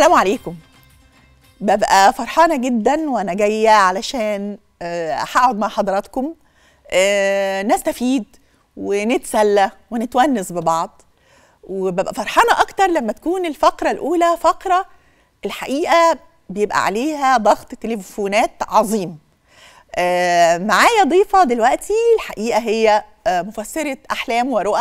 السلام عليكم ببقى فرحانة جدا وأنا جاية علشان آه، هقعد مع حضراتكم آه، نستفيد ونتسلى ونتونس ببعض وببقى فرحانة أكتر لما تكون الفقرة الأولى فقرة الحقيقة بيبقى عليها ضغط تليفونات عظيم آه، معايا ضيفة دلوقتي الحقيقة هي آه، مفسرة أحلام ورؤى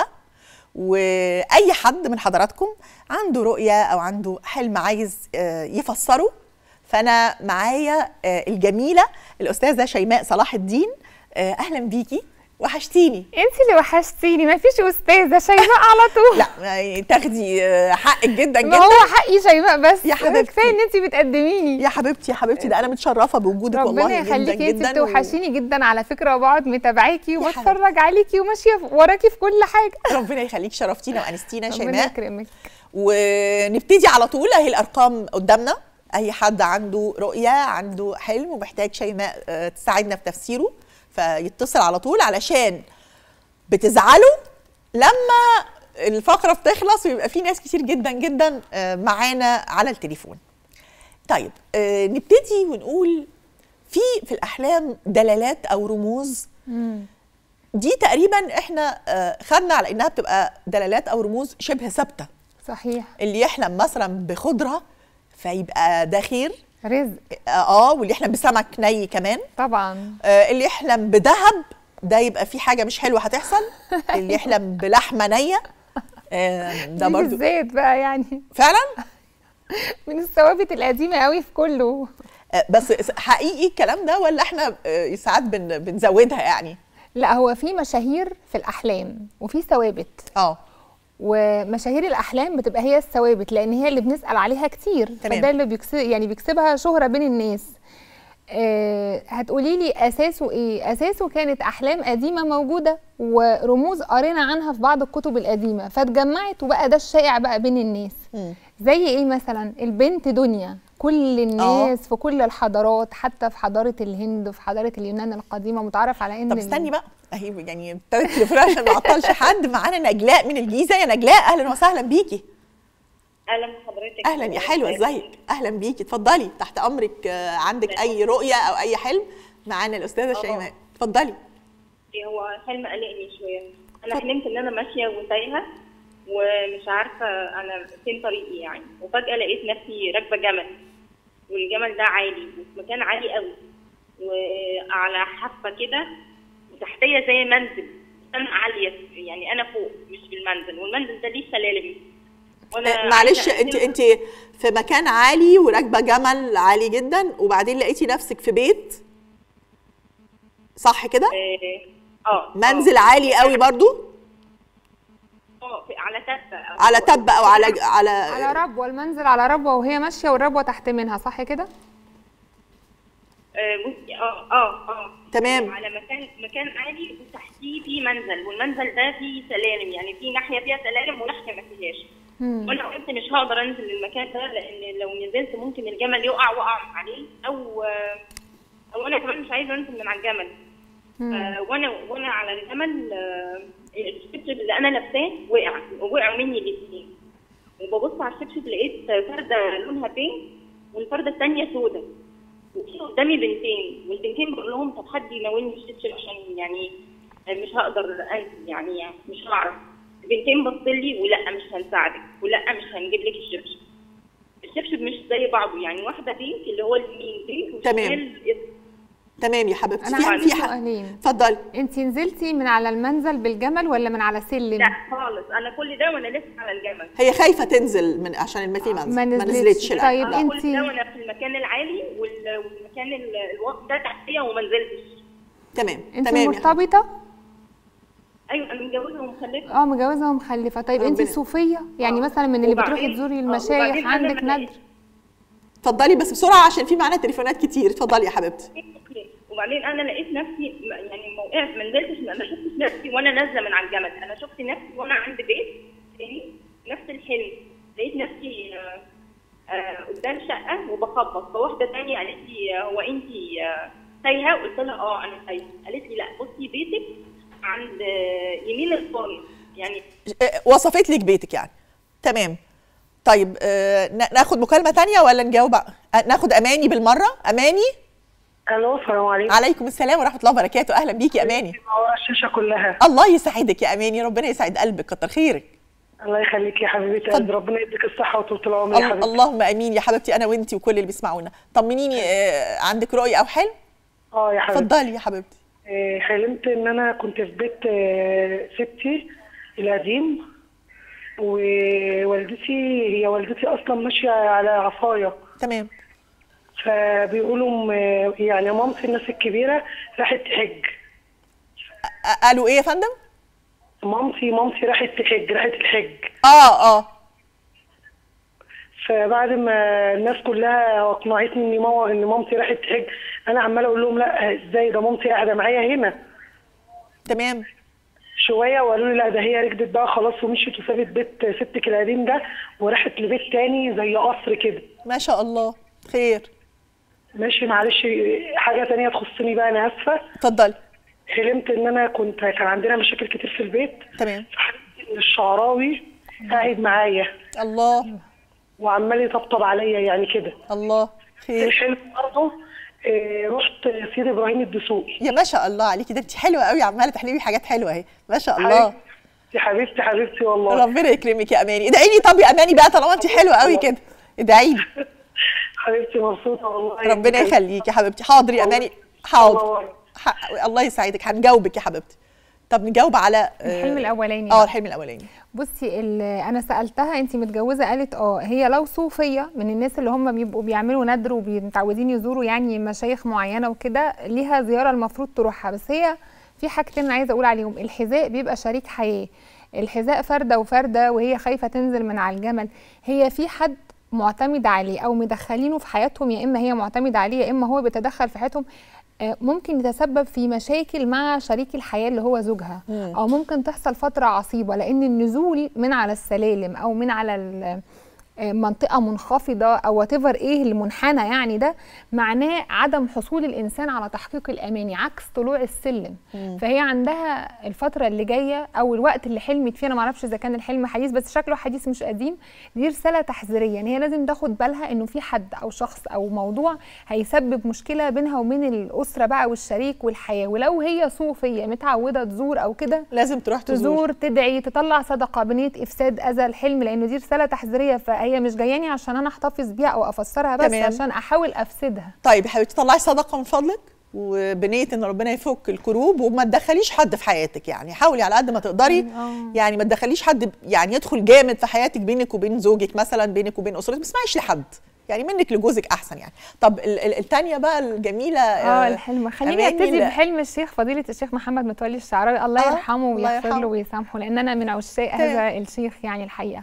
واي حد من حضراتكم عنده رؤيه او عنده حلم عايز آه، يفسره فانا معايا آه، الجميله الاستاذه شيماء صلاح الدين آه، اهلا بيكي وحشتيني انت اللي وحشتيني ما فيش استاذه شيماء على طول لا ما تاخدي آه، حقك جدا ما جدا هو حقي شيماء بس يا حبيبتي. كفايه ان انت بتقدميني يا حبيبتي يا حبيبتي ده انا متشرفه بوجودك والله ربنا جدا يخليكي انت جدا بتوحشيني جدا على فكره وبقعد متابعاكي يا وبتفرج عليكي وماشيه وراكي في كل حاجه ربنا يخليك شرفتينا وانستينا ربنا شيماء يكرمك ونبتدي على طول اهي الارقام قدامنا اي حد عنده رؤيه عنده حلم ومحتاج شيماء آه، تساعدنا في تفسيره فيتصل على طول علشان بتزعلوا لما الفقره بتخلص ويبقى في ناس كتير جدا جدا آه، معانا على التليفون طيب آه، نبتدي ونقول في في الاحلام دلالات او رموز دي تقريبا احنا آه، خدنا على انها بتبقى دلالات او رموز شبه ثابته صحيح اللي يحلم مثلا بخضره فيبقى ده خير رزق اه واللي يحلم بسمك ني كمان طبعا آه اللي يحلم بذهب ده يبقى في حاجه مش حلوه هتحصل اللي يحلم بلحمه نيه آه ده دي برضو بالذات بقى يعني فعلا من الثوابت القديمه قوي في كله آه بس حقيقي الكلام ده ولا احنا آه ساعات بن بنزودها يعني لا هو في مشاهير في الاحلام وفي ثوابت اه ومشاهير الاحلام بتبقى هي الثوابت لان هي اللي بنسال عليها كتير تمام. فده اللي بيكسب يعني بيكسبها شهره بين الناس آه هتقولي لي اساسه ايه اساسه كانت احلام قديمه موجوده ورموز قرينا عنها في بعض الكتب القديمه فاتجمعت وبقى ده الشائع بقى بين الناس مم. زي ايه مثلا البنت دنيا كل الناس في كل الحضارات حتى في حضاره الهند وفي حضاره اليونان القديمه متعرف على ان طب ال- استني بقى اهي يعني ابتدت تليفونات عشان ما اعطلش حد معانا نجلاء من الجيزه يا نجلاء اهلا وسهلا بيكي اهلا بحضرتك اهلا يا حلوه ازيك اهلا بيكي اتفضلي تحت امرك آه، عندك اي رؤيه او اي حلم معانا الاستاذه آه. شيماء اتفضلي هو حلم قلقني شويه انا حلمت ان انا ماشيه وتايهه ومش عارفه انا فين طريقي يعني وفجاه لقيت نفسي راكبه جمل والجمل ده عالي وفي مكان عالي قوي وعلى حافه كده وتحتيه زي منزل انا عاليه يعني انا فوق مش في المنزل والمنزل ده ليه سلالم آه، معلش عايزة انت أنزل- انت في مكان عالي وراكبه جمل عالي جدا وبعدين لقيتي نفسك في بيت صح كده اه اه منزل عالي قوي برضو اه في- على تبه أو- على تبه او على على على ربوه المنزل على ربوه وهي ماشيه والربوه تحت منها صح كده آه، بصي اه اه اه تمام. على مكان مكان عالي وتحتيه في منزل والمنزل ده فيه سلالم يعني في ناحيه فيها سلالم وناحيه ما فيهاش مم. وانا قلت مش هقدر انزل المكان ده لان لو نزلت ممكن الجمل يقع وقع عليه او آه، او انا كمان مش عايزه انزل من على الجمل آه، وانا وانا على الجمل آه، الشبشب اللي انا لابساه وقع وقعوا مني الاثنين وببص على الشبشب لقيت فرده لونها بينك والفرده الثانيه سودة وفي قدامي بنتين والبنتين بقول لهم طب حد يناولني الشبشب عشان يعني مش هقدر انزل يعني مش هعرف البنتين بص لي ولا مش هنساعدك ولا مش هنجيب لك الشبشب الشبشب مش زي بعضه يعني واحده بينك اللي هو اليمين بينك تمام. والشمال اسود. تمام يا حبيبتي انا في عندي في ح- سؤالين اتفضلي انت نزلتي من على المنزل بالجمل ولا من على سلم لا خالص انا كل ده وانا لسه على الجمل هي خايفه تنزل من عشان ما في منزل ما ما نزلتش. نزلتش لا طيب آه، كل انتي- ده وانا في المكان العالي وال- والمكان ال- الواطي ده تحتيه وما نزلتش تمام انت تمام يا حبيبتي. مرتبطه ايوه انا متجوزه ومخلفه اه مجوزه ومخلفه طيب انت ربنا- صوفيه يعني آه. مثلا من اللي وبعدين- بتروحي تزوري آه، المشايخ وبعدين أنا عندك ما ندر اتفضلي بس بسرعه عشان في معانا تليفونات كتير اتفضلي يا حبيبتي أوكي. وبعدين انا لقيت نفسي م- يعني ما وقعت ما نزلتش ما ما شفتش نفسي وانا نازله من على الجمل انا شفت نفسي وانا عند بيت تاني نفس الحلم لقيت نفسي آه، آه، قدام شقه وبخبط فواحده تانية قالت لي آه، هو انت آه، تايهه قلت لها اه انا تايهه قالت لي لا بصي بيتك عند آه، يمين الفرن يعني آه، وصفت لك بيتك يعني تمام طيب آه نا- ناخد مكالمه تانية ولا نجاوب آه، ناخد اماني بالمره اماني الو السلام عليكم عليكم السلام ورحمه الله وبركاته اهلا بيكي اماني منورة الشاشه كلها الله يسعدك يا اماني ربنا يسعد قلبك كتر خيرك الله يخليك يا حبيبتي اتفضل. قلبي ربنا يديك الصحه وطول العمر يا ال- حبيبتي اللهم امين يا حبيبتي انا وانتي وكل اللي بيسمعونا طمنيني آه عندك رؤيه او حلم اه يا حبيبتي اتفضلي يا حبيبتي آه، حلمت ان انا كنت في بيت آه، ستي القديم ووالدتي هي والدتي اصلا ماشيه على عصايه تمام فبيقولوا م- يعني مامتي الناس الكبيره راحت تحج آه، قالوا ايه يا فندم مامتي مامتي راحت تحج راحت الحج اه اه فبعد ما الناس كلها اقنعتني ان ماما ان مامتي راحت تحج انا عماله اقول لهم لا ازاي ده مامتي قاعده معايا هنا تمام شويه وقالوا لي لا ده هي ركضت بقى خلاص ومشيت وسابت بيت ستك القديم ده وراحت لبيت تاني زي قصر كده ما شاء الله خير ماشي معلش حاجه تانية تخصني بقى انا اسفه اتفضلي حلمت ان انا كنت كان عندنا مشاكل كتير في البيت تمام فحلمت ان الشعراوي قاعد معايا الله وعمال يطبطب عليا يعني كده الله خير الحلم برضه آه، رحت سيد ابراهيم الدسوقي يا ما شاء الله عليكي ده انت حلوه قوي عماله تحلمي حاجات حلوه اهي ما شاء الله حبيبتي حبيبتي حبيبتي والله ربنا يكرمك يا اماني ادعي لي طب يا اماني بقى طالما انت حلوه قوي كده ادعي لي حبيبتي مبسوطه والله ربنا يخليك يا حبيبتي حاضر يا اماني حاضر ح- الله يسعدك هنجاوبك يا حبيبتي طب نجاوب على آه، الحلم الأولاني اه بقى. الحلم الاولاني بصي ال- انا سالتها انت متجوزه قالت اه هي لو صوفيه من الناس اللي هم بيبقوا بيعملوا ندر ومتعودين يزوروا يعني مشايخ معينه وكده ليها زياره المفروض تروحها بس هي في حاجتين أنا عايزه اقول عليهم الحذاء بيبقى شريك حياه الحذاء فرده وفرده وهي خايفه تنزل من على الجمل هي في حد معتمد عليه او مدخلينه في حياتهم يا اما هي معتمده عليه يا اما هو بيتدخل في حياتهم آه، ممكن يتسبب في مشاكل مع شريك الحياه اللي هو زوجها او ممكن تحصل فتره عصيبه لان النزول من على السلالم او من على ال- آه، منطقه منخفضه او وات ايه المنحنى يعني ده معناه عدم حصول الانسان على تحقيق الاماني عكس طلوع السلم فهي عندها الفتره اللي جايه او الوقت اللي حلمت فيه انا ما اعرفش اذا كان الحلم حديث بس شكله حديث مش قديم دي رساله تحذيريه ان هي لازم تاخد بالها انه في حد او شخص او موضوع هيسبب مشكله بينها وبين الاسره بقى والشريك والحياه ولو هي صوفيه متعوده تزور او كده لازم تروح تزور تزور تدعي تطلع صدقه بنيه افساد اذى الحلم لانه دي رساله تحذيريه فهي مش جاياني عشان انا احتفظ بيها او افسرها بس تمام. عشان احاول افسدها طيب يا حبيبتي طلعي صدقه من فضلك وبنيه ان ربنا يفك الكروب وما تدخليش حد في حياتك يعني حاولي على قد ما تقدري يعني ما تدخليش حد يعني يدخل جامد في حياتك بينك وبين زوجك مثلا بينك وبين اسرتك ما تسمعيش لحد يعني منك لجوزك احسن يعني طب ال- ال- التانية بقى الجميله اه الحلم خليني أماني ابتدي لا. بحلم الشيخ فضيله الشيخ محمد متولي الشعراوي الله آه، يرحمه الله ويغفر يرحمه. له ويسامحه لان انا من عشاق تمام. هذا الشيخ يعني الحقيقه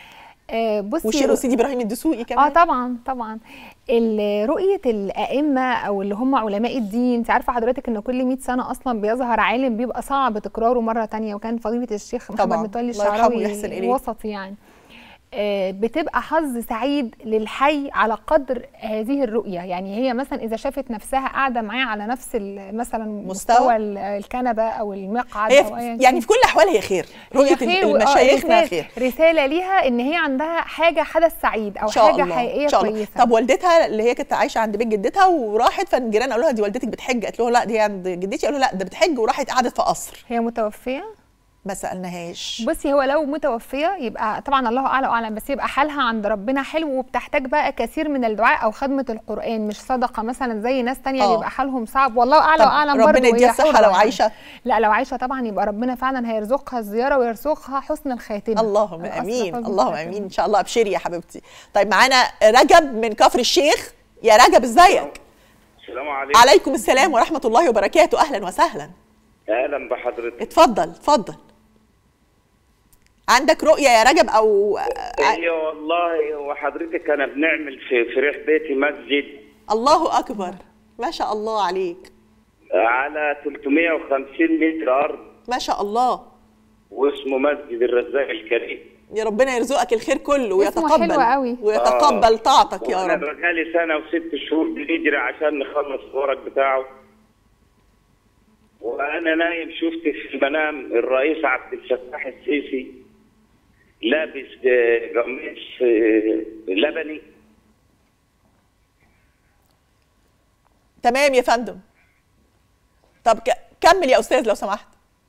آه بصي والشيخ رؤ- سيدي ابراهيم الدسوقي اه كمان طبعا طبعا ال- رؤيه الائمه او اللي هم علماء الدين انت عارفه حضرتك ان كل 100 سنه اصلا بيظهر عالم بيبقى صعب تكراره مره تانية وكان فضيله الشيخ محمد طبعاً. متولي الله يرحمه الشعراوي ويحسن إليه. وسط يعني آه، بتبقى حظ سعيد للحي على قدر هذه الرؤيه يعني هي مثلا اذا شافت نفسها قاعده معاه على نفس ال- مثلا مستوى. مستوى ال- الكنبه او المقعد هي أو أيا في يعني في كل الاحوال هي خير رؤيه هي خير و- آه، المشايخنا رسالة- خير رساله ليها ان هي عندها حاجه حدث سعيد او ان شاء حاجه الله حقيقيه ان شاء الله كويسه طب والدتها اللي هي كانت عايشه عند بيت جدتها وراحت فالجيران قالوا لها دي والدتك بتحج قالت لهم لا دي عند جدتي قالوا لا ده بتحج وراحت قعدت في قصر هي متوفيه ما سالناهاش بصي هو لو متوفيه يبقى طبعا الله اعلى واعلم بس يبقى حالها عند ربنا حلو وبتحتاج بقى كثير من الدعاء او خدمه القران مش صدقه مثلا زي ناس تانية آه. بيبقى حالهم صعب والله اعلى طب واعلم ربنا برضه يديها هي الصحة حرة لو يعني. عايشة. لا لو عايشه طبعا يبقى ربنا فعلا هيرزقها الزياره ويرزقها حسن الخاتمه اللهم أو أصل امين حسن اللهم الخاتمة. امين ان شاء الله ابشري يا حبيبتي طيب معانا رجب من كفر الشيخ يا رجب ازيك السلام عليكم عليكم السلام ورحمه الله وبركاته اهلا وسهلا اهلا بحضرتك اتفضل اتفضل عندك رؤيه يا رجب او هي والله وحضرتك انا بنعمل في في ريح بيتي مسجد الله اكبر ما شاء الله عليك على 350 متر ارض ما شاء الله واسمه مسجد الرزاق الكريم يا ربنا يرزقك الخير كله اسمه ويتقبل حلو قوي. ويتقبل طاعتك يا وانا رب بقالي سنه وست شهور بنجري عشان نخلص الورق بتاعه وانا نايم شفت في المنام الرئيس عبد الفتاح السيسي لابس آه، قميص آه، لبني تمام يا فندم طب ك- كمل يا استاذ لو سمحت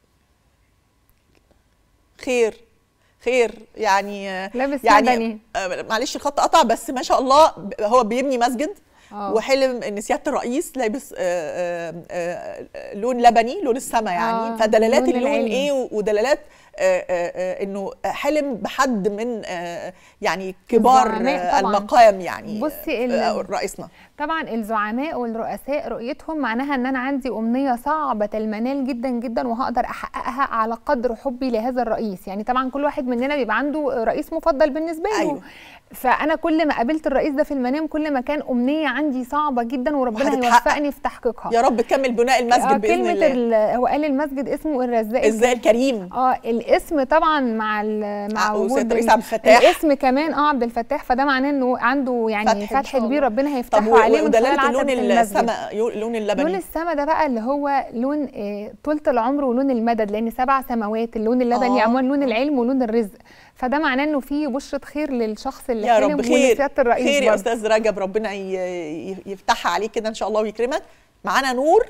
خير خير يعني آه، لابس يعني مدني. آه، معلش الخط قطع بس ما شاء الله ب- هو بيبني مسجد آه. وحلم ان سياده الرئيس لابس آه، آه، آه، لون لبني لون السما يعني آه، فدلالات لون اللون العلم. ايه و- ودلالات آه، آه، آه، انه حلم بحد من آه، يعني كبار الزعماء آه، طبعاً. المقام يعني بصي ال- آه، رئيسنا طبعا الزعماء والرؤساء رؤيتهم معناها ان انا عندي امنيه صعبه المنال جدا جدا وهقدر احققها على قدر حبي لهذا الرئيس يعني طبعا كل واحد مننا بيبقى عنده رئيس مفضل بالنسبه له أيوة. فانا كل ما قابلت الرئيس ده في المنام كل ما كان امنيه عندي صعبه جدا وربنا وهتتحقق. هيوفقني في تحقيقها يا رب كمل بناء آه، المسجد باذن كلمه الله ال- هو قال المسجد اسمه الرزاق ازاي الكريم اه الاسم طبعا مع ال- مع آه، وجود وسيادة الرئيس ال- عبد الفتاح. الاسم كمان اه عبد الفتاح فده معناه انه عنده يعني فتح إن فتح, شاء الله. كبير ربنا طب هيفتحه عليه من خلال ودلاله لون عتبة المسجد السماء يو- لون اللبني لون السما ده بقى اللي هو لون آه، طولة العمر ولون المدد لان سبع سماوات اللون اللبني آه. عموما لون العلم ولون الرزق فده معناه انه في بشرة خير للشخص اللي يا حلم رب خير ولسيادة الرئيس خير يا برضه. استاذ رجب ربنا ي- ي- يفتحها عليك كده ان شاء الله ويكرمك معانا نور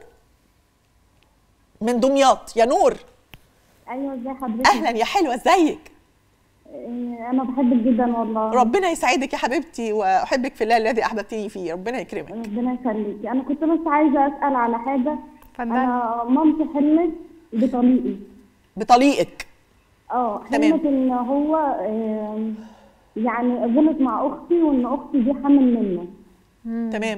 من دمياط يا نور ايوه ازي حضرتك اهلا يا حلوه ازيك إيه، انا بحبك جدا والله ربنا يسعدك يا حبيبتي واحبك في الله الذي احببتني فيه ربنا يكرمك ربنا يخليكي انا كنت بس عايزه اسال على حاجه اتفضلي. انا مامتي حلمت بطليقي بطليقك اه تمام. حلمت ان هو آم، يعني غلط مع اختي وان اختي دي حامل منه تمام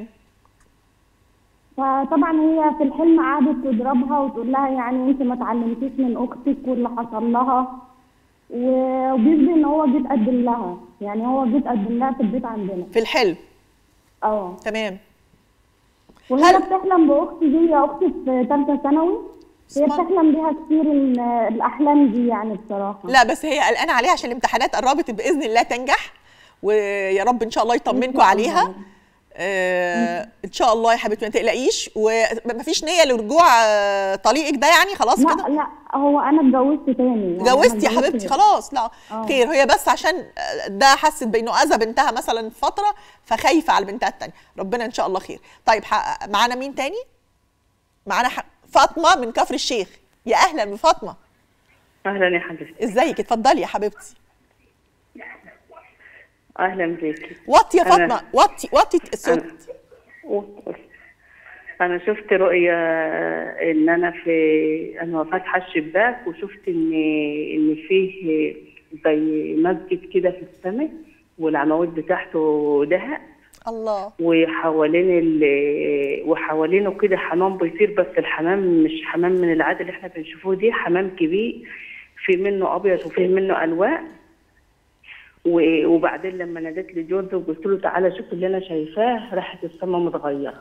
فطبعا هي في الحلم قعدت تضربها وتقول لها يعني انت ما اتعلمتيش من اختك واللي حصل لها و- وبيثبت ان هو جه اتقدم لها يعني هو جه اتقدم لها في البيت عندنا في الحلم اه تمام وهي هل- بتحلم باختي دي هي اختي في ثالثه ثانوي هي اسمها- بتحلم بيها كتير ال- الاحلام دي يعني بصراحه لا بس هي قلقانه عليها عشان الامتحانات قربت باذن الله تنجح ويا رب ان شاء الله يطمنكم شاء عليها الله. آه ان شاء الله يا حبيبتي ما تقلقيش ومفيش نيه لرجوع آه، طليقك ده يعني خلاص لا كده لا هو انا اتجوزت تاني يعني أنا اتجوزتي يا اتجوزت حبيبتي خلاص لا آه. خير هي بس عشان آه، ده حست بانه اذى بنتها مثلا في فتره فخايفه على بنتها التانيه ربنا ان شاء الله خير طيب ح- معانا مين تاني معانا ح- فاطمه من كفر الشيخ يا اهلا بفاطمه اهلا يا حبيبتي ازيك اتفضلي يا حبيبتي اهلا بيكي وطي يا أنا- فاطمه وطي وطي الصوت انا شفت رؤية ان انا في انا فاتحه الشباك وشفت ان ان فيه زي مسجد كده في السماء والعواميد بتاعته دهب الله وحوالين ال وحوالينه كده حمام بيطير بس الحمام مش حمام من العادي اللي احنا بنشوفوه دي حمام كبير في منه ابيض وفيه منه الوان و- وبعدين لما ناديت لجوزي وقلت له تعالى شوف اللي انا شايفاه راحت السما متغيره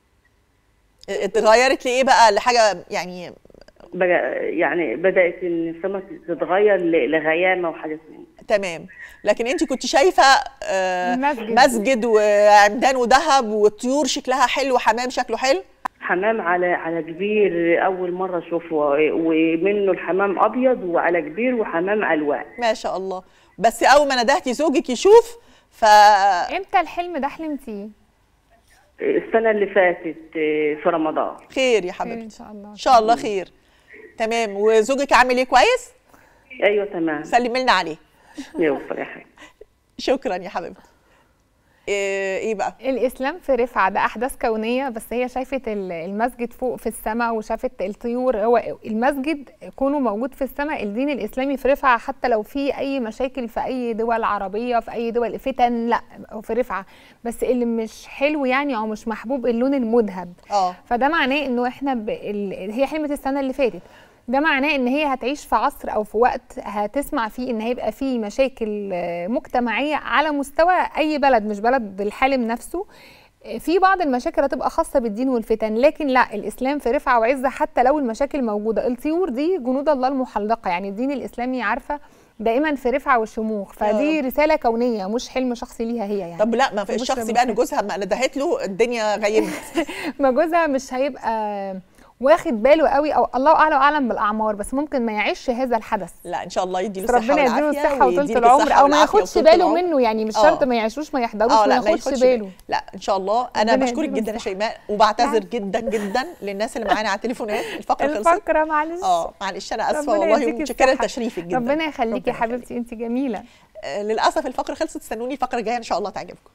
اتغيرت لايه بقى لحاجه يعني بقى يعني بدات ان السما تتغير ل- لغيامه وحاجات من دي. تمام لكن انت كنت شايفه آه مسجد. مسجد وعمدان وذهب وطيور شكلها حلو حمام شكله حلو حمام على على كبير اول مره اشوفه ومنه الحمام ابيض وعلى كبير وحمام الوان ما شاء الله بس اول ما ندهتي زوجك يشوف ف امتى الحلم ده حلمتيه؟ السنه اللي فاتت في رمضان خير يا خير حبيبتي ان شاء الله ان شاء الله خير تمام وزوجك عامل ايه كويس ايوه تمام سلمي لنا عليه يوفر يا حبيبي شكرا يا حبيبتي ايه إيه بقى الاسلام في رفعه ده احداث كونيه بس هي شافت ال- المسجد فوق في السماء وشافت الطيور هو المسجد كونه موجود في السماء الدين الاسلامي في رفعه حتى لو في اي مشاكل في اي دول عربيه في اي دول فتن لا هو في رفعه بس اللي مش حلو يعني او مش محبوب اللون المذهب اه فده معناه انه احنا ب... ال... هي حلمت السنه اللي فاتت ده معناه ان هي هتعيش في عصر او في وقت هتسمع فيه ان هيبقى فيه مشاكل آه، مجتمعيه على مستوى اي بلد مش بلد الحالم نفسه آه، في بعض المشاكل هتبقى خاصه بالدين والفتن لكن لا الاسلام في رفعه وعزه حتى لو المشاكل موجوده الطيور دي جنود الله المحلقه يعني الدين الاسلامي عارفه دائما في رفعه وشموخ فدي رساله كونيه مش حلم شخصي ليها هي يعني طب لا ما في بشرى الشخص بقى ان بالخير. جوزها ما ندهت له الدنيا غيمت ما جوزها مش هيبقى واخد باله قوي او الله اعلم اعلم بالاعمار بس ممكن ما يعيش هذا الحدث لا ان شاء الله يديله بس الصحه ربنا يديله والعافيه الصحه وطولة ويديلك العمر الصحة او ما والعافية ياخدش وطولة باله العمر. منه يعني مش آه. شرط ما يعيشوش ما يحضروش اه ما لا ما ياخدش ياخدش باله لا ان شاء الله انا ربنا بشكرك يديله جدا يا الصحة. شيماء وبعتذر جدا جدا للناس اللي معانا على التليفونات الفقره خلصت الفقره معلش اه معلش انا اسفه ربنا والله يديكي ومتشكره الصحة. لتشريفك جدا ربنا يخليكي ربنا يا حبيبتي انت جميله آه، للاسف الفقره خلصت استنوني الفقره الجايه ان شاء الله تعجبكم